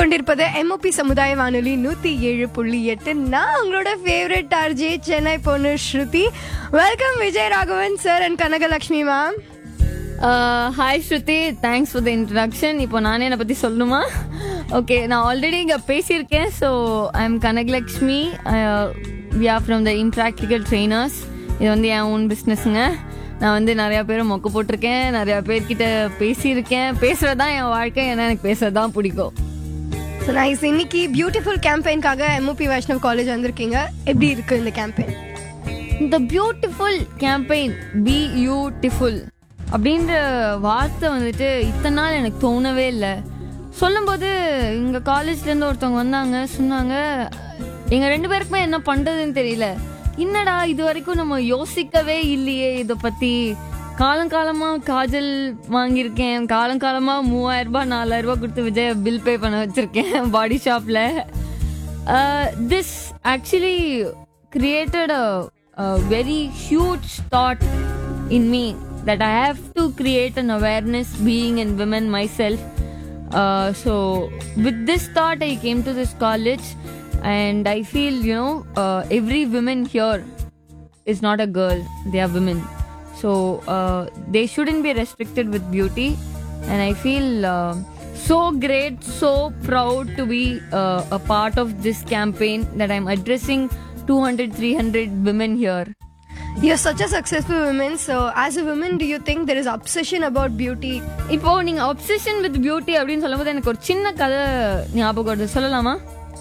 கேட்டுக்கொண்டிருப்பது எம்ஓபி சமுதாய வானொலி நூத்தி ஏழு புள்ளி எட்டு நான் உங்களோட ஃபேவரட் ஆர்ஜே சென்னை பொண்ணு Shruti welcome Vijay Raghavan sir and Kanakalakshmi ma'am hi Shruti thanks for the introduction இப்போ நானே என்னை பற்றி சொல்லணுமா ஓகே நான் ஆல்ரெடி இங்கே பேசியிருக்கேன் so I am Kanakalakshmi we are from the impractical trainers இது வந்து என் ஓன் பிஸ்னஸ்ங்க நான் வந்து நிறையா பேரை மொக்க போட்டிருக்கேன் நிறையா பேர்கிட்ட பேசியிருக்கேன் பேசுகிறது தான் என் வாழ்க்கை ஏன்னா எனக்கு பேசுறது தான் பிடிக்கும் ஸோ நைஸ் இன்னைக்கு பியூட்டிஃபுல் கேம்பெயின்காக எம்ஓபி வைஷ்ணவ் காலேஜ் வந்திருக்கீங்க எப்படி இருக்கு இந்த கேம்பெயின் இந்த பியூட்டிஃபுல் கேம்பெயின் பி யூட்டிஃபுல் அப்படின்ற வார்த்தை வந்துட்டு இத்தனை நாள் எனக்கு தோணவே இல்லை சொல்லும்போது எங்கள் காலேஜ்லேருந்து ஒருத்தவங்க வந்தாங்க சொன்னாங்க எங்கள் ரெண்டு பேருக்குமே என்ன பண்ணுறதுன்னு தெரியல என்னடா இது வரைக்கும் நம்ம யோசிக்கவே இல்லையே இதை பற்றி காலங்காலமாக காஜல் வாங்கியிருக்கேன் காலங்காலமாக மூவாயிரம் ரூபாய் நாலாயிரம் ரூபாய் கொடுத்து விஜய் பில் பே பண்ண வச்சுருக்கேன் பாடி ஷாப்பில் uh, this actually created a, a very huge thought in me that I have to create an awareness being in women myself. Uh, so, with this thought, I came to this college, and I feel you know uh, every woman here is not a girl; they are women. So uh, they shouldn't be restricted with beauty, and I feel uh, so great, so proud to be uh, a part of this campaign that I'm addressing 200, 300 women here. You such a successful woman so as a woman do you think there is obsession about beauty இப்போ நீங்க obsession with beauty அப்படின்னு சொல்லும்போது எனக்கு ஒரு சின்ன கதை ஞாபகம் வருது சொல்லலாமா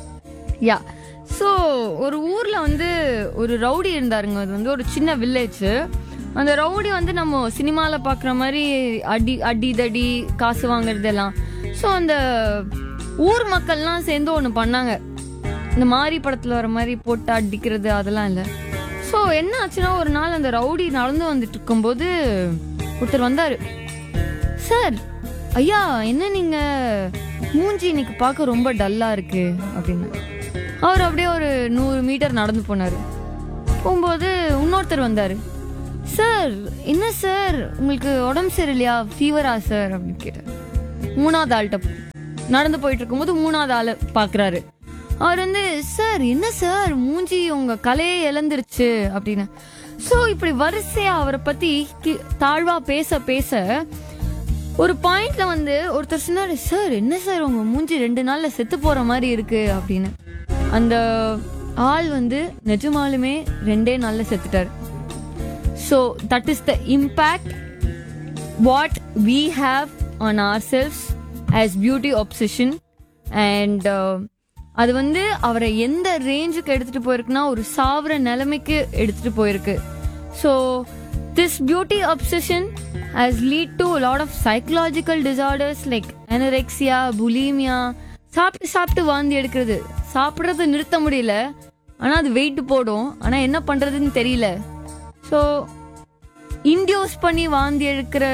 யா ஸோ ஒரு ஊர்ல வந்து ஒரு ரவுடி இருந்தாருங்க அது வந்து ஒரு சின்ன வில்லேஜ் அந்த ரவுடி வந்து நம்ம சினிமால பாக்குற மாதிரி அடி அடி தடி காசு வாங்குறது எல்லாம் ஸோ அந்த ஊர் மக்கள்லாம் சேர்ந்து ஒன்று பண்ணாங்க இந்த மாரி படத்துல வர மாதிரி போட்டு அடிக்கிறது அதெல்லாம் இல்லை ஸோ என்ன ஆச்சுன்னா ஒரு நாள் அந்த ரவுடி நடந்து வந்துட்டு இருக்கும்போது ஒருத்தர் வந்தாரு சார் ஐயா என்ன நீங்க மூஞ்சி இன்னைக்கு பார்க்க ரொம்ப டல்லா இருக்கு அப்படின்னு அவர் அப்படியே ஒரு நூறு மீட்டர் நடந்து போனாரு போகும்போது இன்னொருத்தர் வந்தாரு சார் என்ன சார் உங்களுக்கு உடம்பு சரியில்லையா ஃபீவரா சார் அப்படின்னு கேட்டார் மூணாவது ஆள்கிட்ட நடந்து போயிட்டு இருக்கும்போது மூணாவது ஆளை பார்க்குறாரு அவர் வந்து சார் என்ன சார் மூஞ்சி உங்க கலையே இழந்துருச்சு அப்படின்னு ஸோ இப்படி வரிசையா அவரை பத்தி கி- தாழ்வா பேச பேச ஒரு பாயிண்ட்ல வந்து ஒருத்தர் சொன்னாரு சார் என்ன சார் உங்க மூஞ்சி ரெண்டு நாள்ல செத்து போற மாதிரி இருக்கு அப்படின்னு அந்த ஆள் வந்து நிஜமாலுமே ரெண்டே நாள்ல செத்துட்டாரு so that is the impact what we have on ourselves as beauty obsession and uh, அது வந்து அவரை எந்த ரேஞ்சுக்கு எடுத்துட்டு போயிருக்குன்னா ஒரு சாவர நிலைமைக்கு எடுத்துட்டு போயிருக்கு so this beauty obsession has lead to a lot of psychological disorders like anorexia bulimia சாப்பிட்டு சாப்பிட்டு வாந்தி எடுக்கிறது சாப்பிட்றத நிறுத்த முடியல ஆனா அது வெயிட் போடும் ஆனா என்ன பண்றதுன்னு தெரியல ஸோ இன்டியூஸ் பண்ணி வாந்தி எடுக்கிற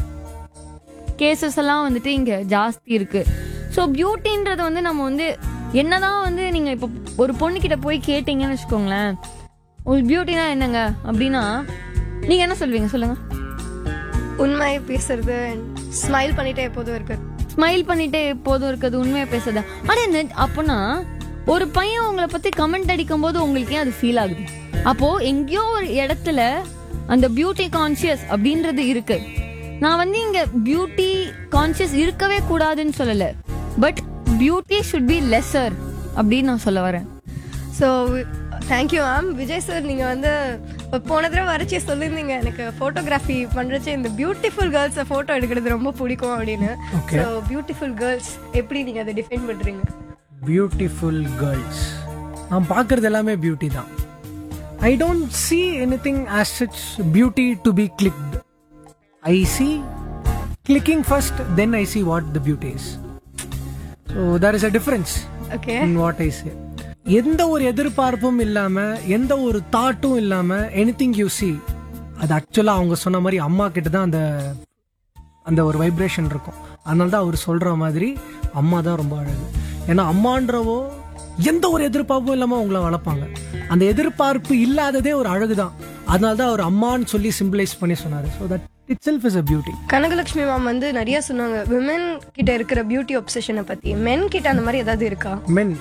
கேசஸ் எல்லாம் வந்துட்டு இங்க ஜாஸ்தி இருக்கு ஸோ பியூட்டின்றது வந்து நம்ம வந்து என்னதான் வந்து நீங்க இப்போ ஒரு பொண்ணுகிட்ட போய் கேட்டீங்கன்னு வச்சுக்கோங்களேன் உங்களுக்கு பியூட்டினா என்னங்க அப்படின்னா நீங்க என்ன சொல்வீங்க சொல்லுங்க உண்மை பேசுறது அண்ட் ஸ்மைல் பண்ணிட்டே எப்போதும் இருக்கு ஸ்மைல் பண்ணிட்டே எப்போதும் இருக்கிறது உண்மையா பேசுறது ஆனா என்ன அப்போனா ஒரு பையன் உங்களை பத்தி கமெண்ட் அடிக்கும் போது உங்களுக்கு ஏன் அது ஃபீல் ஆகுது அப்போ எங்கேயோ ஒரு இடத்துல அந்த பியூட்டி கான்சியஸ் அப்படின்றது இருக்கு நான் வந்து இங்க பியூட்டி கான்சியஸ் இருக்கவே கூடாதுன்னு சொல்லல but beauty should be lesser அப்படின்னு நான் சொல்ல வரேன் so thank you ma'am Vijay sir நீங்கள் வந்து போன தடவை வரைச்சி சொல்லியிருந்தீங்க எனக்கு ஃபோட்டோகிராஃபி பண்ணுறச்சு இந்த பியூட்டிஃபுல் கேர்ள்ஸை ஃபோட்டோ எடுக்கிறது ரொம்ப பிடிக்கும் அப்படின்னு Okay. ஸோ பியூட்டிஃபுல் கேர்ள்ஸ் எப்படி நீங்கள் அதை டிஃபைன் பண்ணுறீங்க பியூட்டிஃபுல் கேர்ள்ஸ் நான் பார்க்கறது எல்லாமே பியூட்டி தான் I don't see anything as such beauty to be clicked I see clicking first then I see what the beauty is so there is a difference okay in what I say எந்த ஒரு எதிர்பார்ப்பும் இல்லாம எந்த ஒரு தாட்டும் இல்லாம any thing you see அது ஆக்சுவலா அவங்க சொன்ன மாதிரி அம்மா கிட்ட தான் அந்த அந்த ஒரு வைப்ரேஷன் இருக்கும் அதனால தான் அவர் சொல்ற மாதிரி அம்மா தான் ரொம்ப அழகு ஏன்னா அம்மான்றவோ எந்த ஒரு எதிர்பார்ப்பும் இல்லாம அவங்கள வளர்ப்பாங்க அந்த எதிர்பார்ப்பு இல்லாததே ஒரு அழகு தான் அதனால தான் அவர் அம்மான்னு சொல்லி சிம்பிளைஸ் பண்ணி சொன்னாரு so that itself is a beauty Kanakalakshmi ma'am வந்து நிறைய சொன்னாங்க விமன் கிட்ட இருக்கிற பியூட்டி ஒப்சஷனை பத்தி மென் கிட்ட அந்த மாதிரி ஏதாவது இருக்கா மென்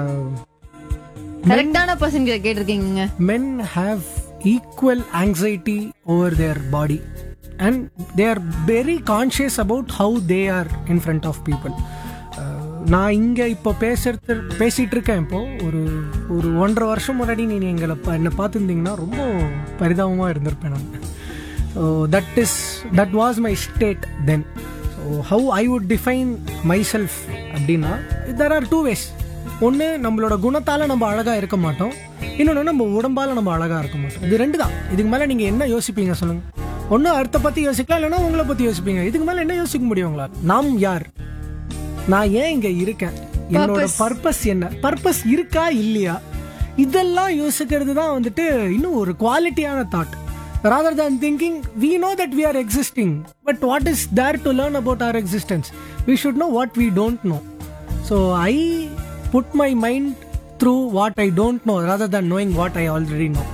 கரெக்டான பர்சன் கிட்ட கேட்டிருக்கீங்க men have equal anxiety over their body and they are very conscious about how they are in front of people Uh, நான் இங்கே இப்போ பேசுறது பேசிகிட்டு இருக்கேன் இப்போ ஒரு ஒரு ஒன்றரை வருஷம் முன்னாடி நீ எங்களை ப- என்னை பார்த்துருந்தீங்கன்னா ரொம்ப பரிதாபமாக இருந்திருப்பேன் நான் so that is that was my state then so how I would define myself அப்படின்னா தெர் ஆர் டூ வேஸ் ஒன்று நம்மளோட குணத்தால் நம்ம அழகாக இருக்க மாட்டோம் இன்னொன்று நம்ம உடம்பால் நம்ம அழகாக இருக்க மாட்டோம் இது ரெண்டு தான் இதுக்கு மேலே நீங்கள் என்ன யோசிப்பீங்க சொல்லுங்கள் ஒன்று அடுத்த பற்றி யோசிக்கலாம் இல்லைன்னா உங்களை பற்றி யோசிப்பீங்க இதுக்கு மேலே என்ன யோசிக்க முடியும் உங்களால் நாம் யார் நான் ஏன் இங்கே இருக்கேன் என்னோட பர்பஸ் என்ன பர்பஸ் இருக்கா இல்லையா இதெல்லாம் யோசிக்கிறது தான் வந்துட்டு இன்னும் ஒரு குவாலிட்டியான thought rather than thinking we know that we are existing but what is there to learn about our existence we should know what we don't know so i put my mind through what i don't know rather than knowing what i already know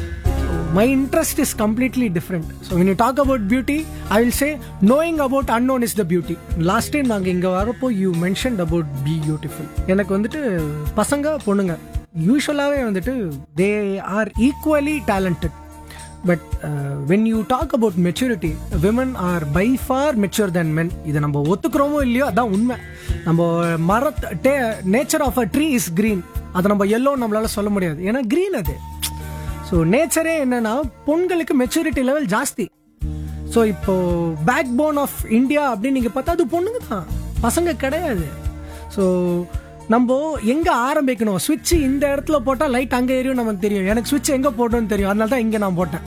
my interest is completely different so when you talk about beauty i will say knowing about unknown is the beauty last time நாங்க இங்க வரப்போ you mentioned about be beautiful எனக்கு வந்துட்டு பசங்க பொண்ணுங்க யூஸ்வலாகவே வந்துட்டு they are equally talented but when you talk about maturity women are by far mature then men இதை நம்ம ஒத்துக்கிறோமோ இல்லையோ அதான் உண்மை நம்ம மரத் nature of a tree is green அதை நம்ம எல்லோ நம்மளால சொல்ல முடியாது ஏன்னா green அது ஸோ நேச்சரே என்னன்னா பொண்களுக்கு மெச்சூரிட்டி லெவல் ஜாஸ்தி ஸோ இப்போ பேக் போன் ஆஃப் இந்தியா அப்படின்னு நீங்கள் பார்த்தா அது பொண்ணுங்க தான் பசங்க கிடையாது ஸோ நம்ம எங்க ஆரம்பிக்கணும் சுவிட்ச் இந்த இடத்துல போட்டால் லைட் அங்கே எரியும் நமக்கு தெரியும் எனக்கு சுவிட்ச் எங்கே போடணும்னு தெரியும் அதனால தான் இங்கே நான் போட்டேன்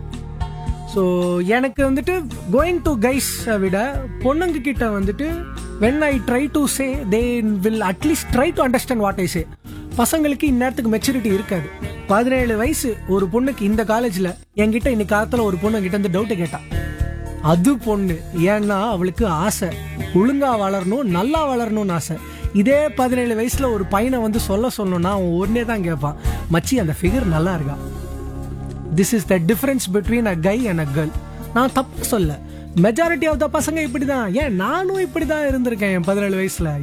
ஸோ எனக்கு வந்துட்டு கோயிங் டு கைஸ் விட பொண்ணுங்க கிட்ட வந்துட்டு when I try to say they will at least try to understand what I say பசங்களுக்கு இந்நேரத்துக்கு மெச்சூரிட்டி இருக்காது பதினேழு வயசு ஒரு பொண்ணுக்கு இந்த காலேஜில் என்கிட்ட இன்னைக்கு காலத்தில் ஒரு பொண்ணு கிட்ட இருந்து டவுட்டு கேட்டா அது பொண்ணு ஏன்னா அவளுக்கு ஆசை ஒழுங்கா வளரணும் நல்லா வளரணும்னு ஆசை இதே பதினேழு வயசுல ஒரு பையனை வந்து சொல்ல சொல்லணும்னா அவன் ஒன்னே தான் கேட்பான் மச்சி அந்த ஃபிகர் நல்லா இருக்கா this is the difference between a guy and a girl நான் தப்பு சொல்ல மெஜாரிட்டி ஆஃப் த பசங்க இப்படி தான் ஏன் நானும் இப்படி தான் இருந்திருக்கேன் என் பதினேழு வயசுல